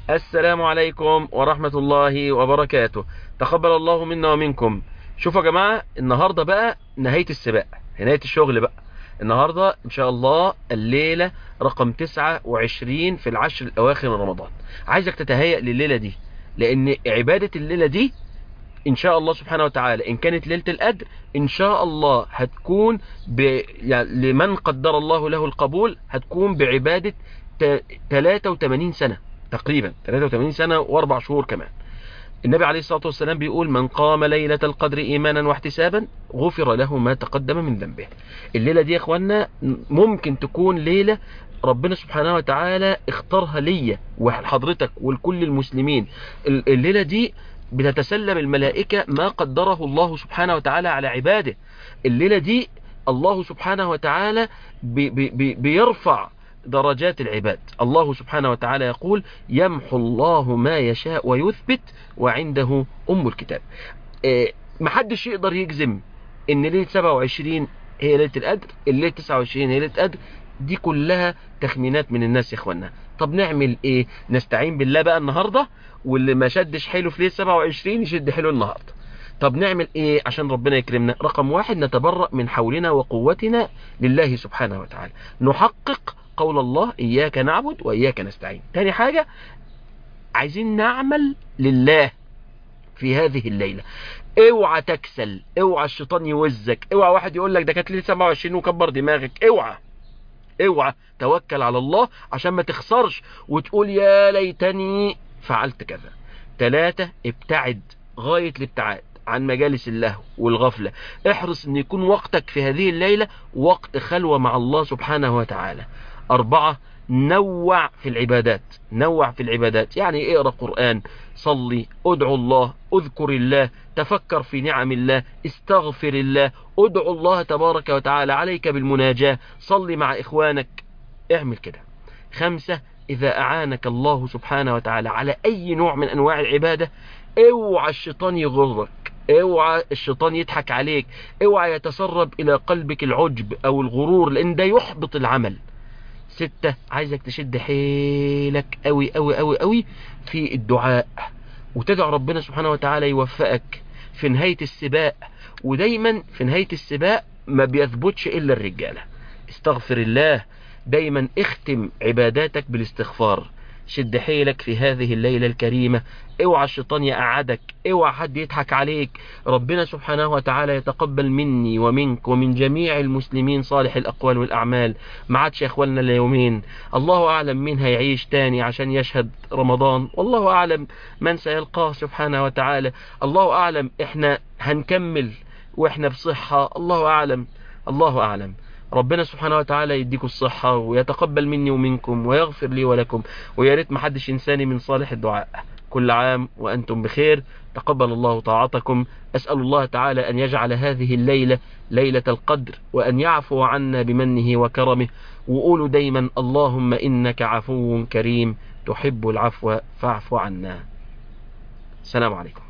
السلام عليكم ورحمة الله وبركاته تقبل الله منا ومنكم شوفوا يا جماعة النهاردة بقى نهاية السباق نهاية الشغل بقى النهاردة ان شاء الله الليلة رقم 29 في العشر الاواخر من رمضان عايزك تتهيأ لليلة دي لان عبادة الليلة دي ان شاء الله سبحانه وتعالى ان كانت ليلة القدر ان شاء الله هتكون ب... يعني لمن قدر الله له القبول هتكون بعبادة ت... 83 سنة تقريبا 83 سنة واربع شهور كمان النبي عليه الصلاة والسلام بيقول من قام ليلة القدر إيمانا واحتسابا غفر له ما تقدم من ذنبه الليلة دي يا اخوانا ممكن تكون ليلة ربنا سبحانه وتعالى اختارها ليا وحضرتك ولكل المسلمين الليلة دي بتتسلم الملائكة ما قدره الله سبحانه وتعالى على عباده الليلة دي الله سبحانه وتعالى بي بي بيرفع درجات العباد الله سبحانه وتعالى يقول يمحو الله ما يشاء ويثبت وعنده أم الكتاب إيه محدش يقدر يجزم ان ليلة 27 هي ليلة القدر الليلة 29 هي ليلة القدر دي كلها تخمينات من الناس يا اخوانا طب نعمل ايه نستعين بالله بقى النهاردة واللي ما شدش حيله في ليلة 27 يشد حيله النهاردة طب نعمل ايه عشان ربنا يكرمنا رقم واحد نتبرأ من حولنا وقوتنا لله سبحانه وتعالى نحقق قول الله إياك نعبد وإياك نستعين تاني حاجة عايزين نعمل لله في هذه الليلة اوعى تكسل اوعى الشيطان يوزك اوعى واحد يقول لك ده كانت ليله 27 وكبر دماغك اوعى اوعى توكل على الله عشان ما تخسرش وتقول يا ليتني فعلت كذا ثلاثة ابتعد غاية الابتعاد عن مجالس اللهو والغفلة احرص ان يكون وقتك في هذه الليلة وقت خلوة مع الله سبحانه وتعالى أربعة نوع في العبادات نوع في العبادات يعني اقرأ قرآن صلي ادعو الله اذكر الله تفكر في نعم الله استغفر الله ادعو الله تبارك وتعالى عليك بالمناجاة صلي مع اخوانك اعمل كده خمسة اذا اعانك الله سبحانه وتعالى على اي نوع من انواع العبادة اوعى الشيطان يغرك اوعى الشيطان يضحك عليك اوعى يتسرب الى قلبك العجب او الغرور لان ده يحبط العمل ستة عايزك تشد حيلك قوي قوي قوي قوي في الدعاء وتدعو ربنا سبحانه وتعالى يوفقك في نهاية السباق ودايما في نهاية السباق ما بيثبتش إلا الرجالة استغفر الله دايما اختم عباداتك بالاستغفار شد حيلك في هذه الليلة الكريمة اوعى الشيطان يقعدك اوعى حد يضحك عليك ربنا سبحانه وتعالى يتقبل مني ومنك ومن جميع المسلمين صالح الأقوال والأعمال ما عادش يا اخواننا الا يومين الله أعلم مين هيعيش تاني عشان يشهد رمضان والله أعلم من سيلقاه سبحانه وتعالى الله أعلم احنا هنكمل واحنا بصحة الله أعلم الله أعلم ربنا سبحانه وتعالى يديكم الصحة ويتقبل مني ومنكم ويغفر لي ولكم ويا ريت محدش ينساني من صالح الدعاء كل عام وأنتم بخير تقبل الله طاعتكم أسأل الله تعالى أن يجعل هذه الليلة ليلة القدر وأن يعفو عنا بمنه وكرمه وقولوا دايما اللهم إنك عفو كريم تحب العفو فاعف عنا السلام عليكم